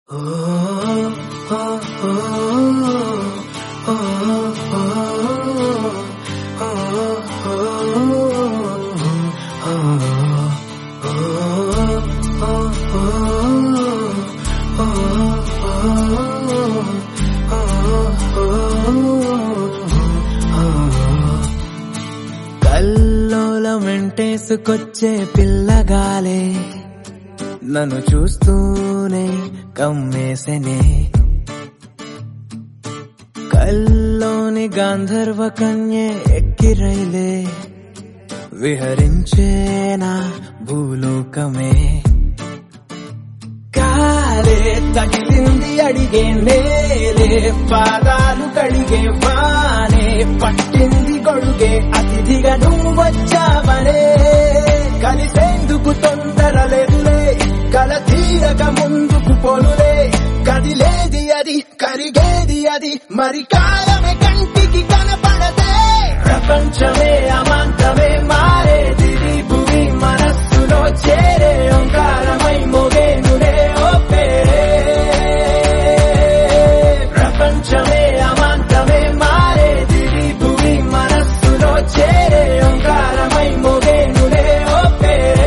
కల్లోలం వెంటేసుకొచ్చే పిల్లగాలే నన్ను చూస్తూనే కమ్మేసెనే కల్లోని గాంధర్వ కన్యే ఎక్కిరైలే విహరించేనా భూలోకమే కాలే తగిలింది అడిగే నేలే పాదాలు కడిగే వానే పట్టింది గొడుగే అతిథిగా నువ్వు వచ్చావనే కలిసేందుకు తొందర లేదులే కల తీరక ముందుకు పోలులే కదిలేది అది కరిగేది అది మరి కాలమే కంటికి కనపడదే ప్రపంచమే అమాంతమే మారేది ఈ భూమి మనస్సులో చేరే ఓంకారమై మోగేనులే ఓ పేరే ప్రపంచమే అమాంతమే మారేది ఈ భూమి మనస్సులో చేరే ఓంకారమై మోగేనులే ఓ పేరే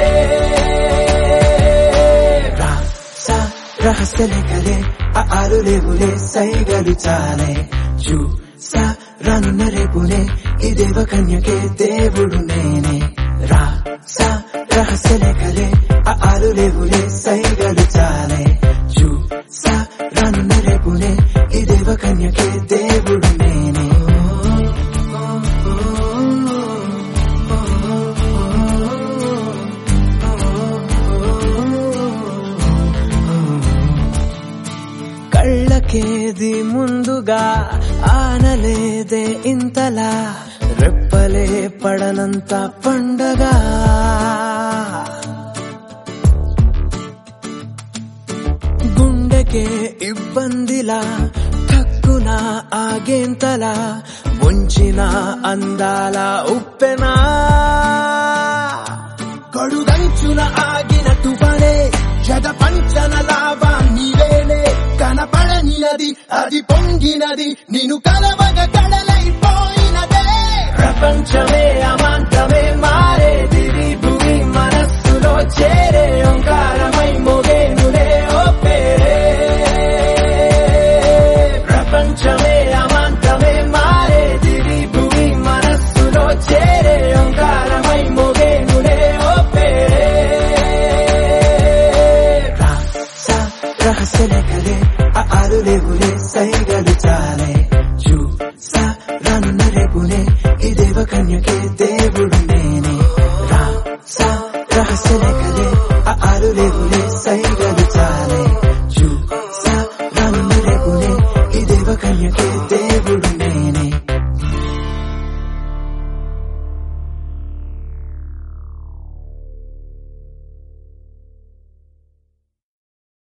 రా సా రహస్యలే కలే ఆ ఆలు లేవులే సైగలు చాలే చూ సా రానున్న రేపునే ఈ దేవ కన్యకే దేవుడు నేనే రా సా రహస్యలే కలే ఆ ఆలు లేవులే సైగలు చాలే చూ సా రానున్న రేపునే ఈ దేవ కన్యకే దేవుడు నేనే కళ్ళకేది ముందుగా ఆనలేదే ఇంతలా రెప్పలే పడనంత పండగ గుండెకే ఇబ్బందిలా తక్కున ఆగేంతలా ముంచిన అందాల ఉప్పెనా కడుగంచున ఆగిన తుఫానే జగ పంచన లాభా నీవేనే కనపడనినది అది పొంగినది నిన్ను కలవగ కడలైపోయినదే ప్రపంచమే అమాంతమే మారేది ఈ భూమి మనస్సులో చేరే ఓంకారమై మోగేనులే ఓ పేరే ప్రపంచమే అమాంతమే మారేది ఈ భూమి మనస్సులో చేరే ఓంకారమై మోగేనులే ఓ పేరే రా సా రహస్యలే కలే ఆ ఆలు లేవులే సైగలు చాలే చూ సా రానున్న రేపునే ఈ దేవ కన్యకే దేవుడు నేనే రా సా రహస్యలే కలే ఆ ఆలు లేవులే సైగలు చాలే చూ సా రానున్న రేపునే ఈ దేవ కన్యకే దేవుడు